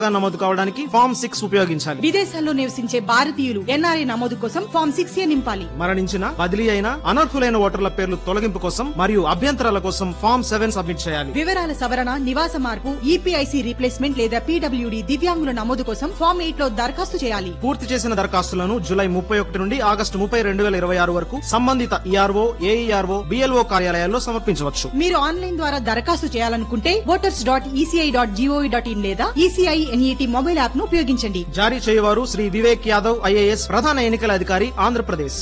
నమోదు కావడానికి form six ఉపయోగించాలి విదేశాల్లో నివసించే భారతీయులు ఎన్ఆర్ఐ నమోదు కోసం ఫామ్ సిక్స్ ఏ నింపాలి మరణించిన బదిలీ అయిన అనర్హులైన ఓటర్ల పేర్లు తొలగింపు కోసం మరియు అభ్యంతరాల కోసం ఫామ్ సెవెన్ సబ్మిట్ చేయాలి వివరాల సవరణ నివాస మార్పు ఈపీఐసి రీప్లేస్మెంట్ లేదా పీడబ్ల్యూడి దివ్యాంగుల నమోదు కోసం ఫామ్ ఎయిట్ లో దరఖాస్తు చేయాలి పూర్తి చేసిన దరఖాస్తులను జూలై ముప్పై ఒకటి నుండి ఆగస్టు ముప్పై రెండు వేల ఇరవై ఆరు వరకు సంబంధిత ఈఆర్ఓ ఏఈఆర్ఓ బిఎల్ఓ కార్యాలయాల్లో సమర్పించవచ్చు మీరు ఆన్లైన్ ద్వారా దరఖాస్తు చేయాలనుకుంటే voters dot ECI dot GOV dot in లేదా ఈసీఐ ఎన్ఈటీ మొబైల్ యాప్ ను ఉపయోగించండి జారీ చేయవారు శ్రీ వివేక్ యాదవ్ ఐఏఎస్ ప్రధాన ఎన్నికల అధికారి ఆంధ్రప్రదేశ్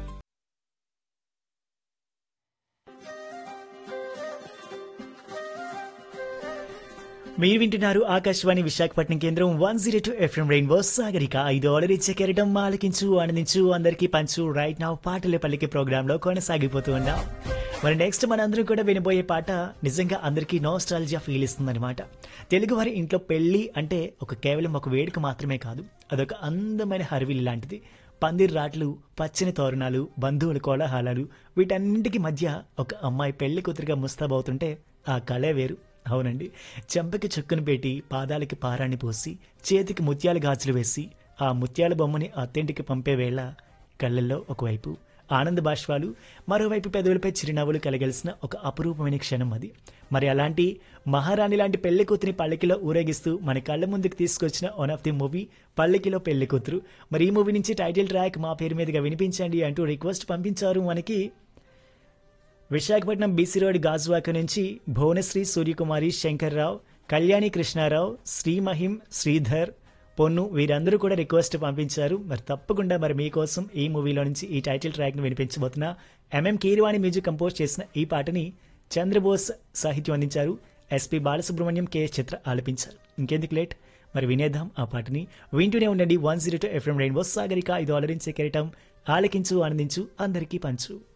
మీరు వింటున్నారు ఆకాశవాణి విశాఖపట్నం కేంద్రం one zero two FM rainbow Sagarika ఐదు ఆర్డర్ ఇచ్చే కెరటం ఆలకించు ఆనందించు అందరికీ పంచు రైట్ నా పాటల పల్లికి ప్రోగ్రామ్ లో కొనసాగిపోతూ ఉన్నాం మరి నెక్స్ట్ మనందరం కూడా వినబోయే పాట నిజంగా అందరికీ నోస్టాలజియా ఫీల్ ఇస్తుందన్నమాట తెలుగు వారి ఇంట్లో పెళ్లి అంటే ఒక కేవలం ఒక వేడుక మాత్రమే కాదు అదొక అందమైన హరివిల్లి లాంటిది పందిర్ రాట్లు పచ్చని తోరణాలు బంధువుల కోలాహలాలు వీటన్నింటికి మధ్య ఒక అమ్మాయి పెళ్లి కూతురుగా ముస్తాబవుతుంటే ఆ కళే వేరు అవునండి చెంపకి చుక్కను పెట్టి పాదాలకి పారాన్ని పోసి చేతికి ముత్యాల గాజులు వేసి ఆ ముత్యాల బొమ్మని అత్తింటికి పంపే వేళ కళ్ళల్లో ఒకవైపు ఆనంద బాష్పాలు మరోవైపు పెదవులపై చిరునవ్వులు కలగలిసిన ఒక అపురూపమైన క్షణం అది మరి అలాంటి మహారాణి లాంటి పెళ్లి కూతురిని పల్లకిలో ఊరేగిస్తూ మన కళ్ళ ముందుకు తీసుకొచ్చిన వన్ ఆఫ్ ది మూవీ పల్లకిలో పెళ్లి కూతురు మరి ఈ మూవీ నుంచి టైటిల్ ట్రాక్ మా పేరు మీదుగా వినిపించండి అంటూ రిక్వెస్ట్ పంపించారు మనకి విశాఖపట్నం బీసీ రోడ్ గాజువాక నుంచి భువనశ్రీ సూర్యకుమారి శంకర్రావు కళ్యాణి కృష్ణారావు శ్రీమహిం శ్రీధర్ పొన్ను వీరందరూ కూడా రిక్వెస్ట్ పంపించారు మరి తప్పకుండా మరి మీకోసం ఈ మూవీలో నుంచి ఈ టైటిల్ ట్రాక్ను వినిపించబోతున్నా ఎంఎం కీరవాణి మ్యూజిక్ కంపోజ్ చేసిన ఈ పాటని చంద్రబోస్ సాహిత్యం అందించారు ఎస్పి బాలసుబ్రహ్మణ్యం కెఎస్ చిత్ర ఆలపించారు ఇంకెందుకు లేట్ మరి వినేద్దాం ఆ పాటని వింటూనే ఉండండి one zero two FM rainbow Sagarika ఇది ఆలరించే కెరటం ఆలకించు ఆనందించు అందరికీ పంచు